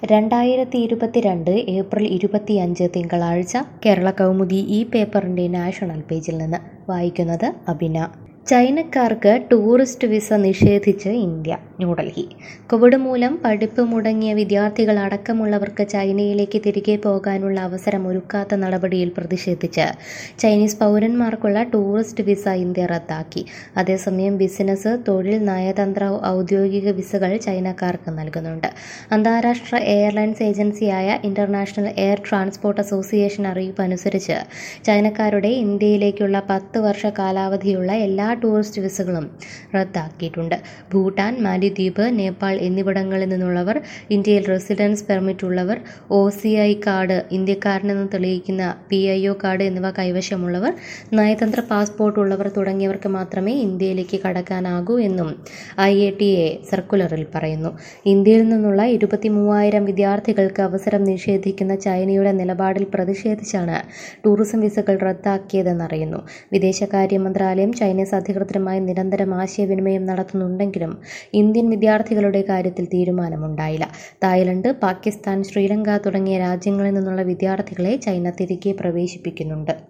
രണ്ടായിരത്തി ഇരുപത്തിരണ്ട് ഏപ്രിൽ ഇരുപത്തിയഞ്ച് തിങ്കളാഴ്ച കേരള കൗമുദി ഈ പേപ്പറിൻ്റെ നാഷണൽ പേജിൽ നിന്ന് വായിക്കുന്നത് അബിന ചൈനക്കാർക്ക് ടൂറിസ്റ്റ് വിസ നിഷേധിച്ച് ഇന്ത്യ ന്യൂഡൽഹി കോവിഡ് മൂലം പഠിപ്പ് മുടങ്ങിയ വിദ്യാർത്ഥികൾ അടക്കമുള്ളവർക്ക് ചൈനയിലേക്ക് തിരികെ പോകാനുള്ള അവസരം ഒരുക്കാത്ത നടപടിയിൽ പ്രതിഷേധിച്ച് ചൈനീസ് പൗരന്മാർക്കുള്ള ടൂറിസ്റ്റ് വിസ ഇന്ത്യ റദ്ദാക്കി അതേസമയം ബിസിനസ് തൊഴിൽ നയതന്ത്ര ഔദ്യോഗിക വിസകൾ ചൈനക്കാർക്ക് നൽകുന്നുണ്ട് അന്താരാഷ്ട്ര എയർലൈൻസ് ഏജൻസിയായ ഇന്റർനാഷണൽ എയർ ട്രാൻസ്പോർട്ട് അസോസിയേഷൻ അറിയിപ്പ് അനുസരിച്ച് ചൈനക്കാരുടെ ഇന്ത്യയിലേക്കുള്ള പത്ത് വർഷ കാലാവധിയുള്ള എല്ലാ ടൂറിസ്റ്റ് വിസകളും റദ്ദാക്കിയിട്ടുണ്ട് ഭൂട്ടാൻ മാലിദ്വീപ് നേപ്പാൾ എന്നിവിടങ്ങളിൽ നിന്നുള്ളവർ ഇന്ത്യയിൽ റെസിഡൻസ് പെർമിറ്റ് ഉള്ളവർ ഒ സി ഐ കാർഡ് ഇന്ത്യക്കാരനെന്ന് തെളിയിക്കുന്ന പി ഐ ഒ കാർഡ് എന്നിവ കൈവശമുള്ളവർ നയതന്ത്ര പാസ്പോർട്ട് ഉള്ളവർ തുടങ്ങിയവർക്ക് മാത്രമേ ഇന്ത്യയിലേക്ക് കടക്കാനാകൂ എന്നും ഐ എ ടി എ സർക്കുലറിൽ പറയുന്നു ഇന്ത്യയിൽ നിന്നുള്ള ഇരുപത്തി മൂവായിരം വിദ്യാർത്ഥികൾക്ക് അവസരം നിഷേധിക്കുന്ന ചൈനയുടെ നിലപാടിൽ പ്രതിഷേധിച്ചാണ് ടൂറിസം വിസകൾ റദ്ദാക്കിയതെന്നറിയുന്നു വിദേശകാര്യ മന്ത്രാലയം ചൈനീസ് അധികൃതരുമായി നിരന്തരം ആശയവിനിമയം നടത്തുന്നുണ്ടെങ്കിലും ഇന്ത്യൻ വിദ്യാർത്ഥികളുടെ കാര്യത്തിൽ തീരുമാനമുണ്ടായില്ല തായ്ലൻഡ് പാകിസ്ഥാൻ ശ്രീലങ്ക തുടങ്ങിയ രാജ്യങ്ങളിൽ നിന്നുള്ള വിദ്യാർത്ഥികളെ ചൈന തിരികെ പ്രവേശിപ്പിക്കുന്നുണ്ട്